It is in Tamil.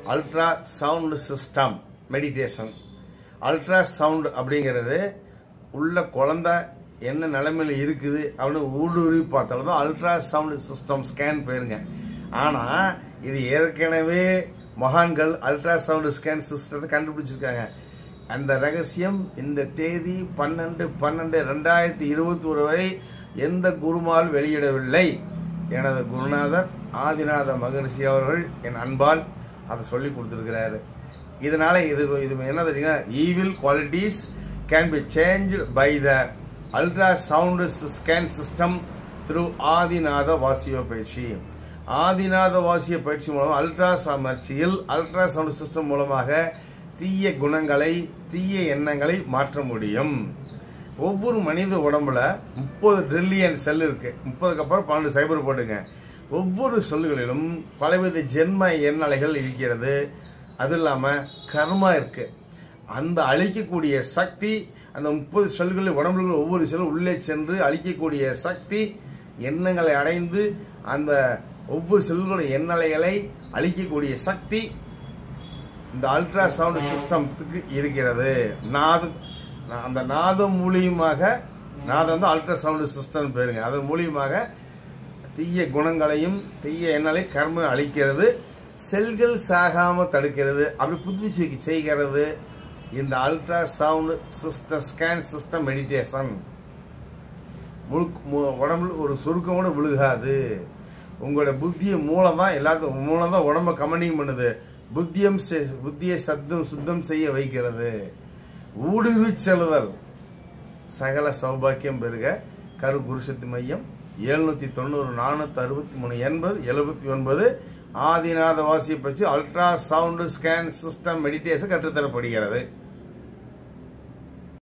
ultra ultrasound system meditation ultrasound அப்படிங்கிறது உள்ள குழந்தை என்ன நிலைமையில இருக்குது அப்படின்னு ஊடுருவி பார்த்தாலும் தான் அல்ட்ரா சவுண்ட் சிஸ்டம் ஸ்கேன் போயிருங்க ஆனால் இது ஏற்கனவே மகான்கள் அல்ட்ரா சவுண்ட் ஸ்கேன் சிஸ்டத்தை கண்டுபிடிச்சிருக்காங்க அந்த ரகசியம் இந்த தேதி பன்னெண்டு பன்னெண்டு ரெண்டாயிரத்தி இருபத்தி ஒரு வரை எந்த குருமால் வெளியிடவில்லை எனது குருநாதர் ஆதிநாத மகரிஷி அவர்கள் என் அன்பால் அதை சொல்லி கொடுத்துருக்கிறாரு இதனால இது இது என்ன தெரியுங்க evil qualities can be change by the ultrasound scan system through ஆதிநாத வாசியோ பயிற்சி ஆதிநாத வாசிய பயிற்சி மூலம் அல்ட்ரா சமர்ச்சியில் அல்ட்ரா சவுண்ட் சிஸ்டம் மூலமாக தீய குணங்களை தீய எண்ணங்களை மாற்ற முடியும் ஒவ்வொரு மனித உடம்புல முப்பது ட்ரில்லியன் செல் இருக்கு முப்பதுக்கு அப்புறம் பன்னெண்டு சைபர் போட்டுங்க ஒவ்வொரு செல்களிலும் பலவித ஜென்ம எண்ணலைகள் இருக்கிறது அது இல்லாமல் கர்மா இருக்கு அந்த அழிக்கக்கூடிய சக்தி அந்த முப்பது செல்களில் உடம்புல ஒவ்வொரு செல்லும் உள்ளே சென்று அழிக்கக்கூடிய சக்தி எண்ணங்களை அடைந்து அந்த ஒவ்வொரு செல்களோட எண்ணலைகளை அழிக்கக்கூடிய சக்தி இந்த அல்ட்ரா சவுண்ட் சிஸ்டத்துக்கு இருக்கிறது நாத அந்த நாதம் மூலியமாக நாதம் வந்து அல்ட்ரா சவுண்ட் சிஸ்டம் பேருங்க அதன் மூலியமாக தீய குணங்களையும் தீய எண்ணலை கர்ம அழிக்கிறது செல்கள் சாகாம தடுக்கிறது அப்படி புதுப்பிச்சு செய்கிறது இந்த ultrasound system scan system meditation உடம்புல ஒரு சுருக்கம் கூட விழுகாது உங்களோட புத்திய மூலம் தான் எல்லாத்துக்கும் மூலம் தான் உடம்ப கமனிங் பண்ணுது புத்தியம் புத்தியை சத்தம் சுத்தம் செய்ய வைக்கிறது ஊடுருவி செல்லுதல் சகல சௌபாக்கியம் பெருக கரு குருசக்தி மையம் எழுநூத்தி தொண்ணூறு நானூத்தி அறுபத்தி மூணு எண்பது எழுபத்தி ஒன்பது ஆதிநாத வாசியை பற்றி ultrasound scan system meditation கற்றுத்தரப்படுகிறது